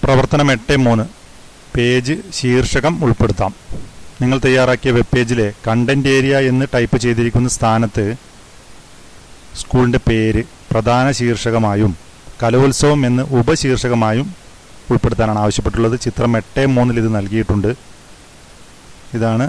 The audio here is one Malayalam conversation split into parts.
പ്രവർത്തനം എട്ട് മൂന്ന് പേജ് ശീർഷകം ഉൾപ്പെടുത്താം നിങ്ങൾ തയ്യാറാക്കിയ വെബ് പേജിലെ കണ്ടന്റ് ഏരിയ എന്ന് ടൈപ്പ് ചെയ്തിരിക്കുന്ന സ്ഥാനത്ത് സ്കൂളിൻ്റെ പേര് പ്രധാന ശീർഷകമായും കലോത്സവം എന്ന് ഉപശീർഷകമായും ഉൾപ്പെടുത്താനാണ് ആവശ്യപ്പെട്ടുള്ളത് ചിത്രം എട്ട് മൂന്നിൽ ഇത് നൽകിയിട്ടുണ്ട് ഇതാണ്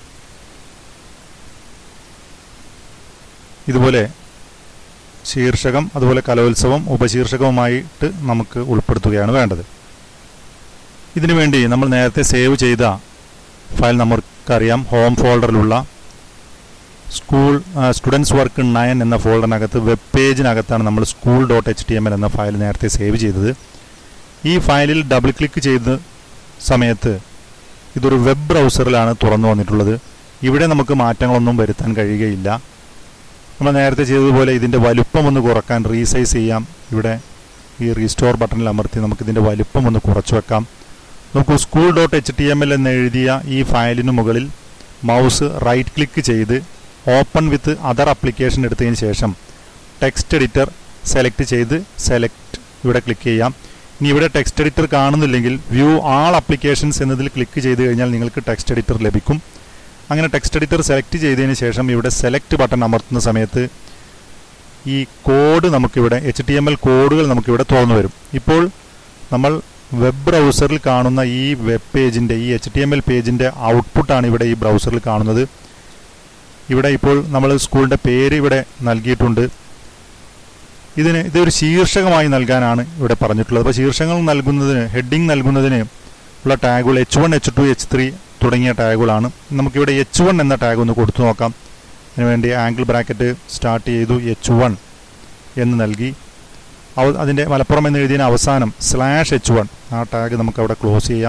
ഇതുപോലെ ശീർഷകം അതുപോലെ കലോത്സവം ഉപശീർഷകവുമായിട്ട് നമുക്ക് ഉൾപ്പെടുത്തുകയാണ് വേണ്ടത് ഇതിനു വേണ്ടി നമ്മൾ നേരത്തെ സേവ് ചെയ്ത ഫയൽ നമുക്കറിയാം ഹോം ഫോൾഡറിലുള്ള സ്കൂൾ സ്റ്റുഡൻസ് വർക്ക് നയൻ എന്ന ഫോൾഡറിനകത്ത് വെബ് പേജിനകത്താണ് നമ്മൾ school dot H T M L എന്ന ഫയൽ നേരത്തെ സേവ് ചെയ്തത് ഈ ഫയലിൽ ഡബിൾ ക്ലിക്ക് ചെയ്ത സമയത്ത് ഇതൊരു വെബ് ബ്രൗസറിലാണ് തുറന്നു വന്നിട്ടുള്ളത് ഇവിടെ നമുക്ക് മാറ്റങ്ങളൊന്നും വരുത്താൻ കഴിയുകയില്ല നമ്മൾ നേരത്തെ ചെയ്തതുപോലെ ഇതിൻ്റെ വലുപ്പം ഒന്ന് കുറക്കാൻ റീസൈസ് ചെയ്യാം ഇവിടെ ഈ റീസ്റ്റോർ ബട്ടണിൽ അമർത്തി നമുക്ക് ഇതിൻ്റെ വലുപ്പം ഒന്ന് കുറച്ചു വെക്കാം നമുക്ക് school dot H T M L എന്ന് എഴുതിയ ഈ ഫയലിന് മുകളിൽ മൗസ് റൈറ്റ് ക്ലിക്ക് ചെയ്ത് ഓപ്പൺ വിത്ത് അതർ അപ്ലിക്കേഷൻ എടുത്തതിന് ശേഷം ടെക്സ്റ്റ് എഡിറ്റർ സെലക്ട് ചെയ്ത് സെലക്ട് ഇവിടെ ക്ലിക്ക് ചെയ്യാം ഇനി ഇവിടെ ടെക്സ്റ്റ് എഡിറ്റർ കാണുന്നില്ലെങ്കിൽ വ്യൂ ആൾ അപ്ലിക്കേഷൻസ് എന്നതിൽ ക്ലിക്ക് ചെയ്ത് കഴിഞ്ഞാൽ നിങ്ങൾക്ക് ടെക്സ്റ്റ് എഡിറ്റർ ലഭിക്കും അങ്ങനെ ടെക്സ്റ്റ് എഡിറ്റർ സെലക്ട് ചെയ്തതിന് ശേഷം ഇവിടെ സെലക്ട് ബട്ടൺ അമർത്തുന്ന സമയത്ത് ഈ കോഡ് നമുക്കിവിടെ എച്ച് ടി എം എൽ കോഡുകൾ നമുക്കിവിടെ തുറന്നു വരും ഇപ്പോൾ നമ്മൾ വെബ് ബ്രൗസറിൽ കാണുന്ന ഈ വെബ് പേജിൻ്റെ ഈ എച്ച് ടി എം എൽ പേജിൻ്റെ ഔട്ട്പുട്ടാണ് ഇവിടെ ഈ ബ്രൗസറിൽ കാണുന്നത് ഇവിടെ ഇപ്പോൾ നമ്മൾ സ്കൂളിൻ്റെ പേര് ഇവിടെ നൽകിയിട്ടുണ്ട് ഇതിന് ഇതൊരു ശീർഷകമായി നൽകാനാണ് ഇവിടെ പറഞ്ഞിട്ടുള്ളത് അപ്പോൾ ശീർഷകങ്ങൾ നൽകുന്നതിന് ഹെഡിങ് നൽകുന്നതിന് ഉള്ള ടാഗുകൾ H one H two H three തുടങ്ങിയ ടാഗുകളാണ് നമുക്കിവിടെ എച്ച് വൺ എന്ന ടാഗ് ഒന്ന് കൊടുത്തു നോക്കാം അതിനുവേണ്ടി ആംഗിൾ ബ്രാക്കറ്റ് സ്റ്റാർട്ട് ചെയ്തു എച്ച് വൺ എന്ന് നൽകി അവ അതിൻ്റെ മലപ്പുറം എന്ന് എഴുതിയതിന് അവസാനം സ്ലാഷ് എച്ച് വൺ ആ ടാഗ് നമുക്ക് അവിടെ ക്ലോസ് ചെയ്യാം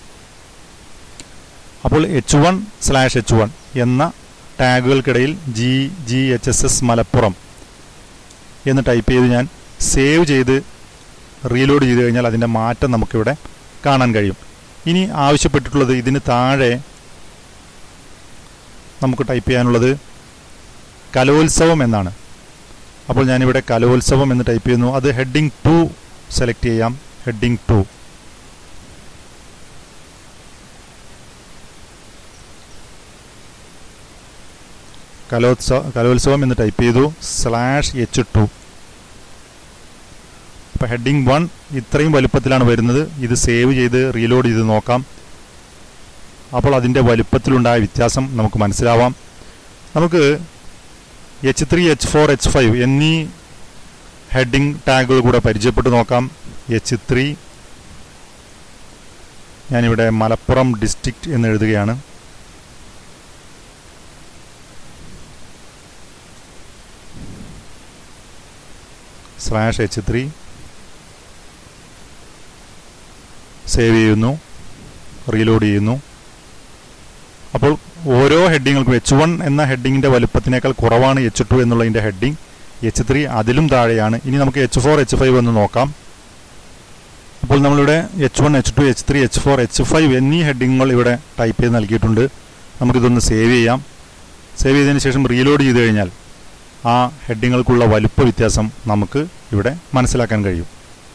അപ്പോൾ H one slash H one എന്ന ടാഗുകൾക്കിടയിൽ G G H S S Malappuram എന്ന് ടൈപ്പ് ചെയ്ത് ഞാൻ സേവ് ചെയ്ത് റീലോഡ് ചെയ്ത് കഴിഞ്ഞാൽ അതിൻ്റെ മാറ്റം നമുക്കിവിടെ കാണാൻ കഴിയും ഇനി ആവശ്യപ്പെട്ടിട്ടുള്ളത് ഇതിന് താഴെ നമുക്ക് ടൈപ്പ് ചെയ്യാനുള്ളത് കലോത്സവം എന്നാണ് അപ്പോൾ ഞാനിവിടെ കലോത്സവം എന്ന് ടൈപ്പ് ചെയ്യുന്നു അത് ഹെഡിങ് ടു സെലക്ട് ചെയ്യാം ഹെഡിങ് ടു കലോത്സവ കലോത്സവം എന്ന് ടൈപ്പ് ചെയ്തു സ്ലാഷ് എച്ച് ടു അപ്പോൾ ഹെഡിങ് വൺ ഇത്രയും വലുപ്പത്തിലാണ് വരുന്നത് ഇത് സേവ് ചെയ്ത് റീലോഡ് ചെയ്ത് നോക്കാം അപ്പോൾ അതിൻ്റെ വലുപ്പത്തിലുണ്ടായ വ്യത്യാസം നമുക്ക് മനസ്സിലാവാം നമുക്ക് H three H four H five എന്നീ ഹെഡിങ് ടാഗുകൾ കൂടെ പരിചയപ്പെട്ട് നോക്കാം എച്ച് ത്രീ ഞാനിവിടെ മലപ്പുറം ഡിസ്ട്രിക്റ്റ് എന്ന് എഴുതുകയാണ് സ്ലാഷ് എച്ച് ത്രീ സേവ് ചെയ്യുന്നു റീലോഡ് ചെയ്യുന്നു അപ്പോൾ ഓരോ ഹെഡിങ്ങുകൾക്കും എച്ച് വൺ എന്ന ഹെഡിങ്ങിൻ്റെ വലുപ്പത്തിനേക്കാൾ കുറവാണ് എച്ച് ടു എന്നുള്ളതിൻ്റെ ഹെഡിങ് എച്ച് ത്രീ അതിലും താഴെയാണ് ഇനി നമുക്ക് എച്ച് ഫോർ എച്ച് ഫൈവ് എന്ന് നോക്കാം അപ്പോൾ നമ്മളിവിടെ H one H two H three H four H five എന്നീ ഹെഡിങ്ങുകൾ ഇവിടെ ടൈപ്പ് ചെയ്ത് നൽകിയിട്ടുണ്ട് നമുക്കിതൊന്ന് സേവ് ചെയ്യാം സേവ് ചെയ്തതിന് ശേഷം റീലോഡ് ചെയ്ത് കഴിഞ്ഞാൽ ആ ഹെഡിങ്ങുകൾക്കുള്ള വലുപ്പ വ്യത്യാസം നമുക്ക് ഇവിടെ മനസ്സിലാക്കാൻ കഴിയും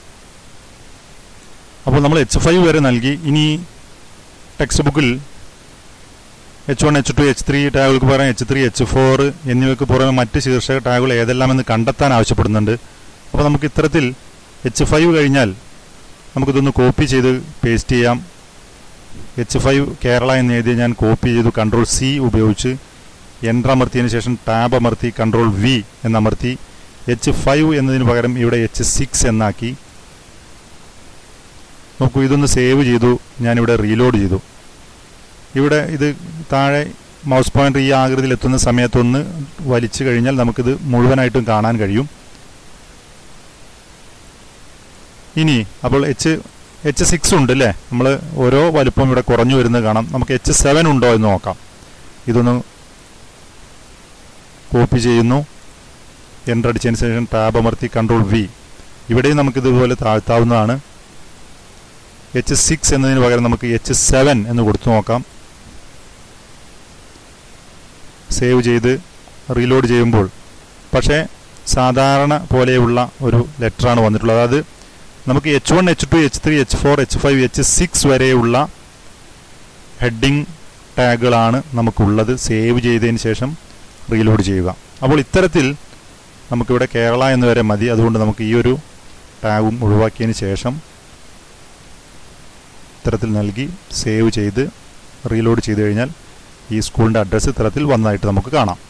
അപ്പോൾ നമ്മൾ എച്ച് ഫൈവ് വരെ നൽകി ഇനി ടെക്സ്റ്റ് ബുക്കിൽ H one H two H three ടാഗുകൾക്ക് പകരം എച്ച് ത്രീ എച്ച് ഫോർ എന്നിവയ്ക്ക് പുറമെ മറ്റ് ശീർഷക ടാഗുകൾ ഏതെല്ലാമെന്ന് കണ്ടെത്താൻ ആവശ്യപ്പെടുന്നുണ്ട് അപ്പോൾ നമുക്ക് ഇത്തരത്തിൽ എച്ച് ഫൈവ് കഴിഞ്ഞാൽ നമുക്കിതൊന്ന് കോപ്പി ചെയ്ത് പേസ്റ്റ് ചെയ്യാം എച്ച് ഫൈവ് കേരള എന്ന് എഴുതി ഞാൻ കോപ്പി ചെയ്തു കൺട്രോൾ സി ഉപയോഗിച്ച് എൻ്റർ അമർത്തിയതിന് ശേഷം ടാബ് അമർത്തി കൺട്രോൾ വി എന്നമർത്തി എച്ച് ഫൈവ് എന്നതിന് പകരം ഇവിടെ എച്ച് സിക്സ് എന്നാക്കി നോക്കൂ ഇതൊന്ന് സേവ് ചെയ്തു ഞാനിവിടെ റീലോഡ് ചെയ്തു ഇവിടെ ഇത് താഴെ മൗസ് പോയിൻ്റർ ഈ ആകൃതിയിൽ എത്തുന്ന സമയത്തൊന്ന് വലിച്ചു കഴിഞ്ഞാൽ നമുക്കിത് മുഴുവനായിട്ടും കാണാൻ കഴിയും ഇനി അപ്പോൾ എച്ച് എച്ച് സിക്സ് ഉണ്ട് അല്ലേ നമ്മൾ ഓരോ വലുപ്പം ഇവിടെ കുറഞ്ഞു വരുന്നത് കാണാം നമുക്ക് എച്ച് സെവൻ ഉണ്ടോ എന്ന് നോക്കാം ഇതൊന്ന് കോപ്പി ചെയ്യുന്നു എൻ്റർ അടിച്ചതിന് ശേഷം ടാബ് അമർത്തി കൺട്രോൾ വി ഇവിടെയും നമുക്കിതുപോലെ താഴ്ത്താവുന്നതാണ് എച്ച് സിക്സ് എന്നതിന് പകരം നമുക്ക് എച്ച് സെവൻ എന്ന് കൊടുത്തു നോക്കാം സേവ് ചെയ്ത് റീലോഡ് ചെയ്യുമ്പോൾ പക്ഷേ സാധാരണ പോലെയുള്ള ഒരു ലെറ്ററാണ് വന്നിട്ടുള്ളത് അതായത് നമുക്ക് H one H two H three H four H five H six വരെയുള്ള ഹെഡിങ് ടാഗുകളാണ് നമുക്കുള്ളത് സേവ് ചെയ്തതിന് ശേഷം റീലോഡ് ചെയ്യുക അപ്പോൾ ഇത്തരത്തിൽ നമുക്കിവിടെ കേരള എന്ന് വരെ മതി അതുകൊണ്ട് നമുക്ക് ഈ ഒരു ടാഗും ഒഴിവാക്കിയതിന് ശേഷം ഇത്തരത്തിൽ നൽകി സേവ് ചെയ്ത് റീലോഡ് ചെയ്ത് കഴിഞ്ഞാൽ ഈ സ്കൂളിൻ്റെ അഡ്രസ്സ് ഇത്തരത്തിൽ വന്നതായിട്ട് നമുക്ക് കാണാം